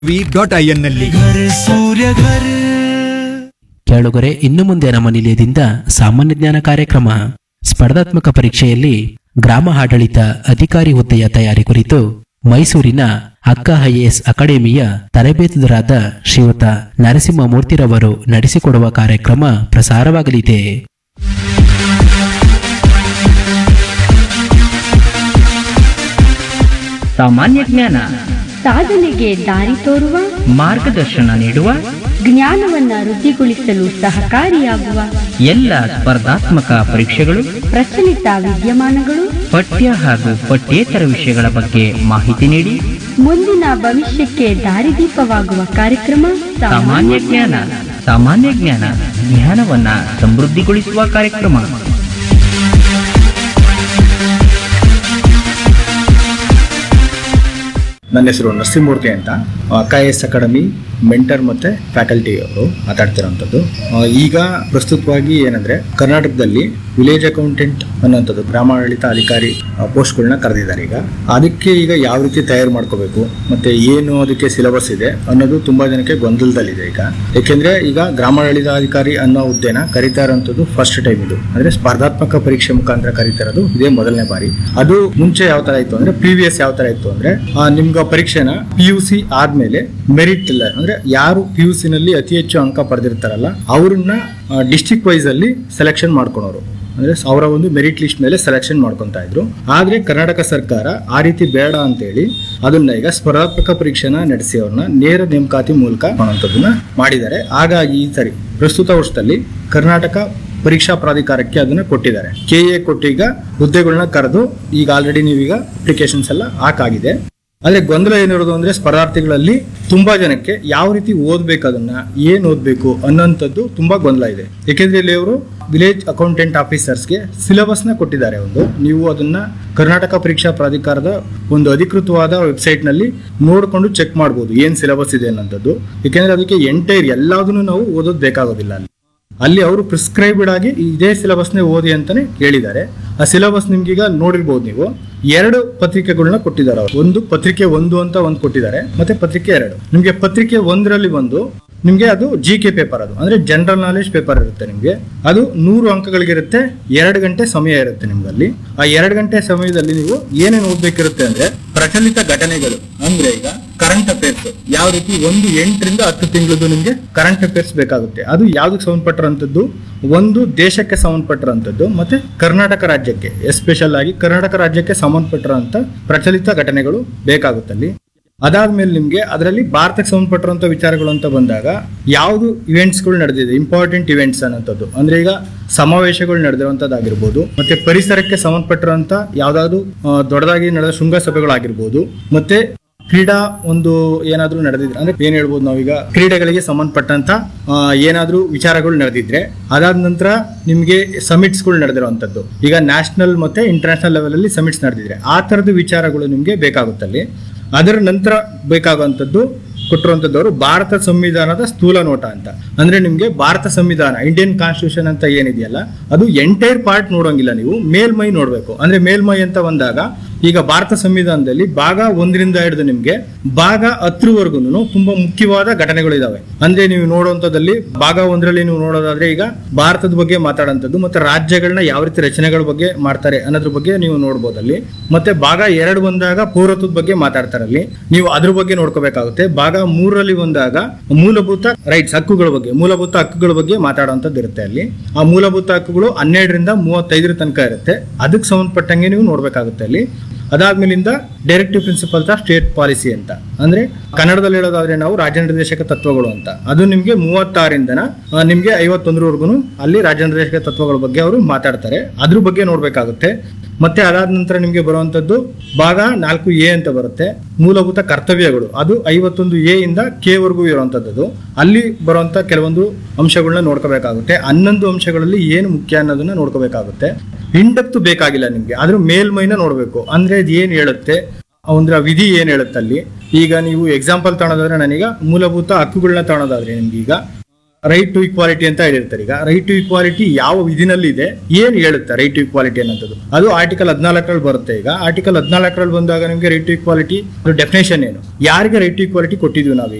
V dot I N ನಲ್ಲಿ घर सूर्य घर ಕೇಳುಗರೆ ಇನ್ನು ಮುಂದೆ ನಮ್ಮ ನಿಲಯದಿಂದ ಸಾಮಾನ್ಯ ಜ್ಞಾನ ಕಾರ್ಯಕ್ರಮ ಸ್ಪರ್ಧಾತ್ಮಕ ಪರೀಕ್ಷೆಯಲ್ಲಿ ಗ್ರಾಮ ಆಡಳಿತ ಅಧಿಕಾರಿ ಹುದ್ದೆಯ ತಯಾರಿ ಕುರಿತು ಮೈಸೂರಿನ ಅಕ್ಕ ಐಎಎಸ್ ಅಕಾಡೆಮಿಯ ತರಬೇತುದಾರರಾದ ಶ್ರೀಯುತ ನರಸಿಂಹಮೂರ್ತಿರವರು ನಡೆಸಿಕೊಡುವ ಕಾರ್ಯಕ್ರಮ ಪ್ರಸಾರವಾಗಲಿದೆ ಸಾಮಾನ್ಯ ಜ್ಞಾನ ಸಾಧನೆಗೆ ದಾರಿ ತೋರುವ ಮಾರ್ಗದರ್ಶನ ನೀಡುವ ಜ್ಞಾನವನ್ನ ವೃದ್ಧಿಗೊಳಿಸಲು ಸಹಕಾರಿಯಾಗುವ ಎಲ್ಲ ಸ್ಪರ್ಧಾತ್ಮಕ ಪರೀಕ್ಷೆಗಳು ಪ್ರಚಲಿತ ವಿದ್ಯಮಾನಗಳು ಪಠ್ಯ ಹಾಗೂ ಪಠ್ಯೇತರ ವಿಷಯಗಳ ಬಗ್ಗೆ ಮಾಹಿತಿ ನೀಡಿ ಮುಂದಿನ ಭವಿಷ್ಯಕ್ಕೆ ದಾರಿದೀಪವಾಗುವ ಕಾರ್ಯಕ್ರಮ ಸಾಮಾನ್ಯ ಜ್ಞಾನ ಸಾಮಾನ್ಯ ಜ್ಞಾನ ಜ್ಞಾನವನ್ನ ಸಮೃದ್ಧಿಗೊಳಿಸುವ ಕಾರ್ಯಕ್ರಮ ನನ್ನ ಹೆಸರು ನರಸಿಂಹಮೂರ್ತಿ ಅಂತ ಕ ಎಸ್ ಅಕಾಡೆಮಿ ಮೆಂಟರ್ ಮತ್ತೆ ಫ್ಯಾಕಲ್ಟಿ ಅವರು ಮಾತಾಡ್ತಿರೋಂಥದ್ದು ಆ, ಈಗ ಪ್ರಸ್ತುತವಾಗಿ ಏನಂದ್ರೆ ಕರ್ನಾಟಕದಲ್ಲಿ ವಿಲೇಜ್ ಅಕೌಂಟೆಂಟ್ ಅನ್ನೋಂಥದ್ದು ಗ್ರಾಮಾಡಳಿತ ಅಧಿಕಾರಿ ಪೋಸ್ಟ್ಗಳನ್ನ ಕರೆದಿದ್ದಾರೆ ಈಗ ಅದಕ್ಕೆ ಈಗ ಯಾವ ರೀತಿ ತಯಾರು ಮಾಡ್ಕೋಬೇಕು ಮತ್ತೆ ಏನು ಅದಕ್ಕೆ ಸಿಲೆಬಸ್ ಇದೆ ಅನ್ನೋದು ತುಂಬಾ ಜನಕ್ಕೆ ಗೊಂದಲದಲ್ಲಿದೆ ಈಗ ಯಾಕೆಂದ್ರೆ ಈಗ ಗ್ರಾಮಾಡಳಿತಾಧಿಕಾರಿ ಅನ್ನೋ ಹುದ್ದೆನ ಕರಿತಾ ಇರೋಂಥದ್ದು ಫಸ್ಟ್ ಟೈಮ್ ಇದು ಅಂದ್ರೆ ಸ್ಪರ್ಧಾತ್ಮಕ ಪರೀಕ್ಷೆ ಮುಖಾಂತರ ಕರಿತಾ ಇರೋದು ಇದೇ ಮೊದಲನೇ ಬಾರಿ ಅದು ಮುಂಚೆ ಯಾವ ತರ ಇತ್ತು ಅಂದ್ರೆ ಪ್ರೀವಿಯಸ್ ಯಾವ ತರ ಇತ್ತು ಅಂದ್ರೆ ಆ, ನಿಮ್ಗೆ ಆ ಪರೀಕ್ಷೆನ ಪಿ ಯು ಸಿ ಆದ್ಮೇಲೆ ಮೆರಿಟ್ ಇಲ್ಲ ಅಂದ್ರೆ ಯಾರು ಪಿ ಯು ಸಿ ನಲ್ಲಿ ಅತಿ ಹೆಚ್ಚು ಅಂಕ ಪಡೆದಿರ್ತಾರಲ್ಲ ಅವ್ರನ್ನ ಡಿಸ್ಟಿಕ್ ವೈಸ್ ಅಲ್ಲಿ ಸೆಲೆಕ್ಷನ್ ಮಾಡ್ಕೊಳೋರು ಅಂದ್ರೆ ಅವರ ಒಂದು ಮೆರಿಟ್ ಲಿಸ್ಟ್ ಮೇಲೆ ಸೆಲೆಕ್ಷನ್ ಮಾಡ್ಕೊಂತ ಇದ್ರು ಆದ್ರೆ ಕರ್ನಾಟಕ ಸರ್ಕಾರ ಆ ರೀತಿ ಬೇಡ ಅಂತೇಳಿ ಅದನ್ನ ಈಗ ಸ್ಪರ್ಧಾತ್ಮಕ ಪರೀಕ್ಷೆನ ನಡೆಸಿ ಅವ್ರನ್ನ ನೇರ ನೇಮಕಾತಿ ಮೂಲಕ ಮಾಡುವಂಥದ್ದನ್ನ ಮಾಡಿದ್ದಾರೆ ಹಾಗಾಗಿ ಈ ಸರಿ ಪ್ರಸ್ತುತ ವರ್ಷದಲ್ಲಿ ಕರ್ನಾಟಕ ಪರೀಕ್ಷಾ ಪ್ರಾಧಿಕಾರಕ್ಕೆ ಅದನ್ನ ಕೊಟ್ಟಿದ್ದಾರೆ ಕೆ ಎ ಕೊಟ್ಟೀಗ ಹುದ್ದೆಗಳನ್ನ ಕರೆದು ಈಗ ಆಲ್ರೆಡಿ ನೀವೀಗ ಅಪ್ಲಿಕೇಶನ್ಸ್ ಎಲ್ಲ ಹಾಕಾಗಿದೆ ಆದ್ರೆ ಗೊಂದಲ ಏನಿರೋದು ಅಂದ್ರೆ ಸ್ಪರ್ಧಾರ್ಥಿಗಳಲ್ಲಿ ತುಂಬಾ ಜನಕ್ಕೆ ಯಾವ ರೀತಿ ಓದ್ಬೇಕು ಅದನ್ನ ಏನ್ ಓದ್ಬೇಕು ಅನ್ನೋಂಥದ್ದು ತುಂಬಾ ಗೊಂದಲ ಇದೆ ಯಾಕೆಂದ್ರೆ ಇಲ್ಲಿ ಅವರು ವಿಲೇಜ್ ಅಕೌಂಟೆಂಟ್ ಆಫೀಸರ್ಸ್ಗೆ ಸಿಲೆಬಸ್ ನ ಕೊಟ್ಟಿದ್ದಾರೆ ಒಂದು ನೀವು ಅದನ್ನ ಕರ್ನಾಟಕ ಪರೀಕ್ಷಾ ಪ್ರಾಧಿಕಾರದ ಒಂದು ಅಧಿಕೃತವಾದ ವೆಬ್ಸೈಟ್ ನಲ್ಲಿ ನೋಡ್ಕೊಂಡು ಚೆಕ್ ಮಾಡ್ಬೋದು ಏನ್ ಸಿಲೆಬಸ್ ಇದೆ ಅನ್ನೋಂಥದ್ದು ಯಾಕೆಂದ್ರೆ ಅದಕ್ಕೆ ಎಂಟೈರ್ ಎಲ್ಲದನ್ನು ನಾವು ಓದೋದು ಬೇಕಾಗೋದಿಲ್ಲ ಅಲ್ಲಿ ಅಲ್ಲಿ ಅವರು ಪ್ರಿಸ್ಕ್ರೈಬ್ಡ್ ಆಗಿ ಇದೇ ಸಿಲೆಬಸ್ನೇ ಓದಿ ಅಂತಾನೆ ಹೇಳಿದ್ದಾರೆ ಆ ಸಿಲೆಬಸ್ ನಿಮ್ಗೀಗ ನೋಡಿರ್ಬೋದು ನೀವು ಎರಡು ಪತ್ರಿಕೆಗಳನ್ನ ಕೊಟ್ಟಿದ್ದಾರೆ ಅವರು ಒಂದು ಪತ್ರಿಕೆ ಒಂದು ಅಂತ ಒಂದು ಕೊಟ್ಟಿದ್ದಾರೆ ಮತ್ತೆ ಪತ್ರಿಕೆ ಎರಡು ನಿಮ್ಗೆ ಪತ್ರಿಕೆ ಒಂದರಲ್ಲಿ ಒಂದು ನಿಮ್ಗೆ ಅದು ಜಿ ಕೆ ಪೇಪರ್ ಅದು ಅಂದ್ರೆ ಜನರಲ್ ನಾಲೆಜ್ ಪೇಪರ್ ಇರುತ್ತೆ ನಿಮ್ಗೆ ಅದು ನೂರು ಅಂಕಗಳಿಗಿರುತ್ತೆ ಎರಡು ಗಂಟೆ ಸಮಯ ಇರುತ್ತೆ ನಿಮ್ಗಲ್ಲಿ ಆ ಎರಡು ಗಂಟೆ ಸಮಯದಲ್ಲಿ ನೀವು ಏನೇನು ಓದ್ಬೇಕಿರುತ್ತೆ ಅಂದ್ರೆ ಪ್ರಚಲಿತ ಘಟನೆಗಳು ಅಂದ್ರೆ ಈಗ ಕರೆಂಟ್ ಅಫೇರ್ಸ್ ಯಾವ ರೀತಿ ಒಂದು ಎಂಟರಿಂದ ಹತ್ತು ತಿಂಗಳದ್ದು ನಿಮ್ಗೆ ಕರೆಂಟ್ ಅಫೇರ್ಸ್ ಬೇಕಾಗುತ್ತೆ ಅದು ಯಾವ್ದಕ್ಕೆ ಸಂಬಂಧಪಟ್ಟಿರೋಂಥದ್ದು ಒಂದು ದೇಶಕ್ಕೆ ಸಂಬಂಧಪಟ್ಟಿರೋಂಥದ್ದು ಮತ್ತೆ ಕರ್ನಾಟಕ ರಾಜ್ಯಕ್ಕೆ ಎಸ್ಪೆಷಲ್ ಆಗಿ ಕರ್ನಾಟಕ ರಾಜ್ಯಕ್ಕೆ ಸಂಬಂಧಪಟ್ಟಿರೋಂಥ ಪ್ರಚಲಿತ ಘಟನೆಗಳು ಬೇಕಾಗುತ್ತಲ್ಲಿ ಅದಾದ್ಮೇಲೆ ನಿಮ್ಗೆ ಅದರಲ್ಲಿ ಭಾರತಕ್ಕೆ ಸಂಬಂಧಪಟ್ಟಿರುವಂತ ವಿಚಾರಗಳು ಅಂತ ಬಂದಾಗ ಯಾವುದು ಇವೆಂಟ್ಸ್ಗಳು ನಡೆದಿದೆ ಇಂಪಾರ್ಟೆಂಟ್ ಇವೆಂಟ್ಸ್ ಅನ್ನೋಂಥದ್ದು ಅಂದ್ರೆ ಈಗ ಸಮಾವೇಶಗಳು ನಡೆದಿರುವಂತದ್ದಾಗಿರ್ಬೋದು ಮತ್ತೆ ಪರಿಸರಕ್ಕೆ ಸಂಬಂಧಪಟ್ಟಿರುವಂತ ಯಾವ್ದಾದ್ರು ಆ, ದೊಡ್ಡದಾಗಿ ನಡೆದ ಶೃಂಗಸಭೆಗಳಾಗಿರ್ಬೋದು ಮತ್ತೆ ಕ್ರೀಡಾ ಒಂದು ಏನಾದ್ರೂ ನಡೆದಿದ್ರೆ ಅಂದ್ರೆ ಏನ್ ಹೇಳ್ಬೋದು ನಾವೀಗ ಕ್ರೀಡೆಗಳಿಗೆ ಸಂಬಂಧಪಟ್ಟಂತ ಆ, ಏನಾದ್ರೂ ವಿಚಾರಗಳು ನಡೆದಿದ್ರೆ ಅದಾದ ನಂತರ ನಿಮ್ಗೆ ಸಮಿಟ್ಸ್ಗಳು ನಡೆದಿರುವಂತದ್ದು ಈಗ ನ್ಯಾಷನಲ್ ಮತ್ತೆ ಇಂಟರ್ನ್ಯಾಷನಲ್ ಲೆವೆಲ್ ಅಲ್ಲಿ ಸಮಿಟ್ಸ್ ನಡೆದಿದ್ರೆ ಆ ತರದ ವಿಚಾರಗಳು ನಿಮ್ಗೆ ಬೇಕಾಗುತ್ತಲ್ಲಿ ಅದರ ನಂತರ ಬೇಕಾಗುವಂಥದ್ದು ಕೊಟ್ಟಿರುವಂಥದ್ದವರು ಭಾರತ ಸಂವಿಧಾನದ ಸ್ಥೂಲ ನೋಟ ಅಂತ ಅಂದ್ರೆ ನಿಮ್ಗೆ ಭಾರತ ಸಂವಿಧಾನ ಇಂಡಿಯನ್ ಕಾನ್ಸ್ಟಿಟ್ಯೂಷನ್ ಅಂತ ಏನಿದೆಯಲ್ಲ ಅದು ಎಂಟೈರ್ ಪಾರ್ಟ್ ನೋಡೋಂಗಿಲ್ಲ ನೀವು ಮೇಲ್ಮೈ ನೋಡ್ಬೇಕು ಅಂದ್ರೆ ಮೇಲ್ಮೈ ಅಂತ ಬಂದಾಗ ಈಗ ಭಾರತ ಸಂವಿಧಾನದಲ್ಲಿ ಭಾಗ ಒಂದರಿಂದ ಹಿಡಿದು ನಿಮ್ಗೆ ಭಾಗ ಹತ್ರವರೆಗೂ ತುಂಬಾ ಮುಖ್ಯವಾದ ಘಟನೆಗಳು ಇದಾವೆ ಅಂದ್ರೆ ನೀವು ನೋಡುವಂತದಲ್ಲಿ ಭಾಗ ಒಂದರಲ್ಲಿ ನೀವು ನೋಡೋದಾದ್ರೆ ಈಗ ಭಾರತದ ಬಗ್ಗೆ ಮಾತಾಡೋಂಥದ್ದು ಮತ್ತೆ ರಾಜ್ಯಗಳನ್ನ ಯಾವ ರೀತಿ ರಚನೆಗಳ ಬಗ್ಗೆ ಮಾಡ್ತಾರೆ ಅನ್ನೋದ್ರ ಬಗ್ಗೆ ನೀವು ನೋಡ್ಬೋದಲ್ಲಿ ಮತ್ತೆ ಭಾಗ ಎರಡು ಬಂದಾಗ ಪೌರತ್ವದ ಬಗ್ಗೆ ಮಾತಾಡ್ತಾರಲ್ಲಿ ನೀವು ಅದ್ರ ಬಗ್ಗೆ ನೋಡ್ಕೋಬೇಕಾಗುತ್ತೆ ಭಾಗ ಮೂರರಲ್ಲಿ ಬಂದಾಗ ಮೂಲಭೂತ ರೈಟ್ಸ್ ಹಕ್ಕುಗಳ ಬಗ್ಗೆ ಮೂಲಭೂತ ಹಕ್ಕುಗಳ ಬಗ್ಗೆ ಮಾತಾಡುವಂಥದ್ದು ಇರುತ್ತೆ ಅಲ್ಲಿ ಆ ಮೂಲಭೂತ ಹಕ್ಕುಗಳು ಹನ್ನೆರಡರಿಂದ ಮೂವತ್ತೈದರ ತನಕ ಇರುತ್ತೆ ಅದಕ್ಕೆ ಸಂಬಂಧಪಟ್ಟಂಗೆ ನೀವು ನೋಡ್ಬೇಕಾಗುತ್ತೆ ಅಲ್ಲಿ ಅದಾದ್ಮೇಲಿಂದ directive principles of state policy ಅಂತ ಅಂದ್ರೆ ಕನ್ನಡದಲ್ಲಿ ಹೇಳೋದಾದ್ರೆ ನಾವು ರಾಜ್ಯ ನಿರ್ದೇಶಕ ತತ್ವಗಳು ಅಂತ ಅದು ನಿಮ್ಗೆ ಮೂವತ್ತಾರಿಂದನ ಆ, ನಿಮ್ಗೆ ಐವತ್ತೊಂದರವರೆಗೂ ಅಲ್ಲಿ ರಾಜ್ಯ ನಿರ್ದೇಶಕ ತತ್ವಗಳ ಬಗ್ಗೆ ಅವರು ಮಾತಾಡ್ತಾರೆ ಅದ್ರ ಬಗ್ಗೆ ನೋಡ್ಬೇಕಾಗುತ್ತೆ ಮತ್ತೆ ಅದಾದ ನಂತರ ನಿಮ್ಗೆ ಬರುವಂತದ್ದು ಭಾಗ ನಾಲ್ಕು ಎ ಅಂತ ಬರುತ್ತೆ ಮೂಲಭೂತ ಕರ್ತವ್ಯಗಳು ಅದು ಐವತ್ತೊಂದು ಎ ಇಂದ ಕೆ ವರೆಗೂ ಇರುವಂತದ್ದು ಅಲ್ಲಿ ಬರುವಂತ ಕೆಲವೊಂದು ಅಂಶಗಳನ್ನ ನೋಡ್ಕೋಬೇಕಾಗುತ್ತೆ ಹನ್ನೊಂದು ಅಂಶಗಳಲ್ಲಿ ಏನು ಮುಖ್ಯ ಅನ್ನೋದನ್ನ ನೋಡ್ಕೋಬೇಕಾಗುತ್ತೆ ಇಂಡಪ್ತು ಬೇಕಾಗಿಲ್ಲ ನಿಮ್ಗೆ ಅದ್ರ ಮೇಲ್ಮೈನ ನೋಡ್ಬೇಕು ಅಂದ್ರೆ ಇದು ಏನ್ ಹೇಳುತ್ತೆ ಅಂದ್ರೆ ಆ ವಿಧಿ ಏನ್ ಹೇಳುತ್ತೆ ಅಲ್ಲಿ ಈಗ ನೀವು ಎಕ್ಸಾಂಪಲ್ ತಗೊಳೋದಾದ್ರೆ ನಾನೀಗ ಮೂಲಭೂತ ಹಕ್ಕುಗಳನ್ನ ತಗೊಳೋದಾದ್ರೆ ನಿಮ್ಗೆ ಈಗ ರೈಟ್ ಟು ಇಕ್ವಾಲಿಟಿ ಅಂತ ಹೇಳಿರ್ತಾರೆ ಈಗ ರೈಟ್ ಟು ಇಕ್ವಾಲಿಟಿ ಯಾವ ವಿಧಿನಲ್ಲಿ ಇದೆ ಏನ್ ಹೇಳುತ್ತೆ ರೈಟ್ ಟು ಇಕ್ವಾಲಿಟಿ ಅನ್ನೋದು ಅದು ಆರ್ಟಿಕಲ್ ಹದಿನಾಲ್ಕರಲ್ಲಿ ಬರುತ್ತೆ ಈಗ ಆರ್ಟಿಕಲ್ ಹದಿನಾಲ್ಕರಲ್ಲಿ ಬಂದಾಗ ನಿಮಗೆ ರೈಟ್ ಟು ಇಕ್ವಾಲಿಟಿ ಡೆಫಿನೇಷನ್ ಏನು ಯಾರಿಗೆ ರೈಟ್ ಟು ಇಕ್ವಾಲಿಟಿ ಕೊಟ್ಟಿದ್ವಿ ನಾವು